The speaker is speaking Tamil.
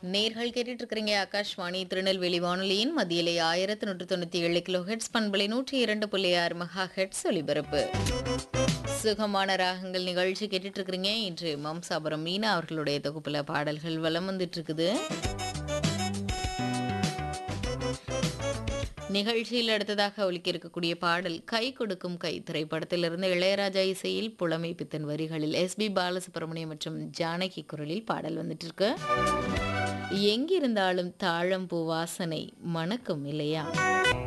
நேர்கள் கேட்டுட்டு இருக்கிறீங்க ஆகாஷ்வாணி திருநெல்வேலி வானொலியின் மத்தியிலே ஆயிரத்தி நூற்று தொண்ணூத்தி ஏழு கிலோ ஹெட்ஸ் பண்பலை நூற்றி இரண்டு புள்ளி ஆறு மெகா ஹெட்ஸ் ஒலிபரப்பு சுகமான ராகங்கள் நிகழ்ச்சி கேட்டுட்டு இருக்கிறீங்க இன்று மம்சாபுரம் மீனா அவர்களுடைய தொகுப்புல பாடல்கள் வலம் வந்துட்டு இருக்குது நிகழ்ச்சியில் அடுத்ததாக ஒலிக்க இருக்கக்கூடிய பாடல் கை கொடுக்கும் கை திரைப்படத்திலிருந்து இளையராஜா இசையில் புலமை பித்தன் வரிகளில் எஸ்பி பாலசுப்ரமணியம் மற்றும் ஜானகி குரலில் பாடல் வந்துட்டு இருக்கு எங்கிருந்தாலும் தாழம்பூ வாசனை மணக்கும் இல்லையா